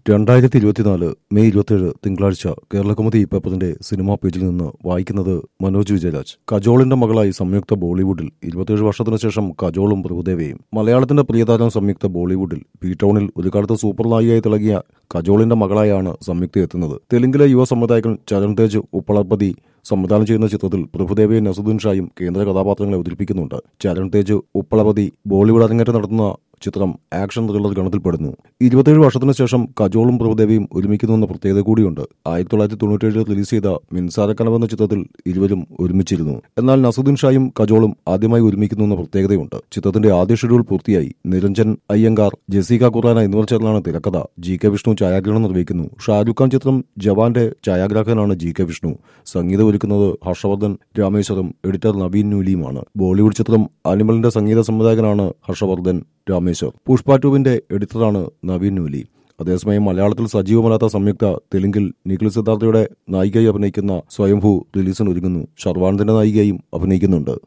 രണ്ടായിരത്തി ഇരുപത്തിനാല് മെയ് ഇരുപത്തിയേഴ് തിങ്കളാഴ്ച കേരളകൗമുദി പേപ്പറിന്റെ സിനിമാ പേജിൽ നിന്ന് വായിക്കുന്നത് മനോജ് വിജയരാജ് കജോളിന്റെ മകളായി സംയുക്ത ബോളിവുഡിൽ ഇരുപത്തിയേഴ് വർഷത്തിനു ശേഷം കജോളും പ്രഭുദേവയും മലയാളത്തിന്റെ പ്രിയതാരം സംയുക്ത ബോളിവുഡിൽ പി ടൗണിൽ ഒരു കാലത്ത് സൂപ്പർ നായികയായി തിളങ്ങിയ കജോളിന്റെ മകളായാണ് സംയുക്ത എത്തുന്നത് തെലുങ്കിലെ യുവ സംവിധായകൻ ചരൺ തേജ് ഉപ്പളപതി സംവിധാനം ചെയ്യുന്ന ചിത്രത്തിൽ പ്രഭുദേവയും നസുദ്ദീൻ ഷായും കേന്ദ്ര കഥാപാത്രങ്ങളെ അവതരിപ്പിക്കുന്നുണ്ട് ചരൺ തേജ് ഉപ്പളപതി ബോളിവുഡ് അരങ്ങേറ്റം നടത്തുന്ന ചിത്രം ആക്ഷൻ ത്രില്ലർ ഗണത്തിൽപ്പെടുന്നു ഇരുപത്തിയേഴ് വർഷത്തിനു ശേഷം കജോളും പ്രഭുദേവിയും ഒരുമിക്കുന്നുവെന്ന പ്രത്യേകത കൂടിയുണ്ട് ആയിരത്തി തൊള്ളായിരത്തി തൊണ്ണൂറ്റേഴിൽ റിലീസ് ചെയ്ത മിൻസാരക്കനവ് എന്ന ചിത്രത്തിൽ ഇരുവരും ഒരുമിച്ചിരുന്നു എന്നാൽ നസുദ്ദീൻ ഷായും കജോളും ആദ്യമായി ഒരുമിക്കുന്നുവെന്ന പ്രത്യേകതയുണ്ട് ചിത്രത്തിന്റെ ആദ്യ ഷെഡ്യൂൾ പൂർത്തിയായി നിരഞ്ജൻ അയ്യങ്കാർ ജെസിക ഖുറാന എന്നിവർ ചേർന്നാണ് തിരക്കഥ ജി കെ വിഷ്ണു ഛായാഗ്രഹണം നിർവഹിക്കുന്നു ഷാരൂഖ് ഖാൻ ചിത്രം ജവാന്റെ ഛായാഗ്രാഹകനാണ് ജി കെ വിഷ്ണു സംഗീതം ഒരുക്കുന്നത് ഹർഷവർദ്ധൻ രാമേശ്വരം എഡിറ്റർ നവീൻ നൂലിയുമാണ് ബോളിവുഡ് ചിത്രം അനിമലിന്റെ സംഗീത സംവിധായകനാണ് ഹർഷവർദ്ധൻ രാമേശ്വർ പുഷ്പ ടൂവിന്റെ എഡിറ്ററാണ് നവീൻ നൂലി അതേസമയം മലയാളത്തിൽ സജീവമല്ലാത്ത സംയുക്ത തെലുങ്കിൽ നിഖിൽ സിദ്ധാർത്ഥയുടെ നായികയായി അഭിനയിക്കുന്ന സ്വയംഭൂ റിലീസിന് ഒരുങ്ങുന്നു ഷർവാനന്ദിന്റെ നായികയും അഭിനയിക്കുന്നുണ്ട്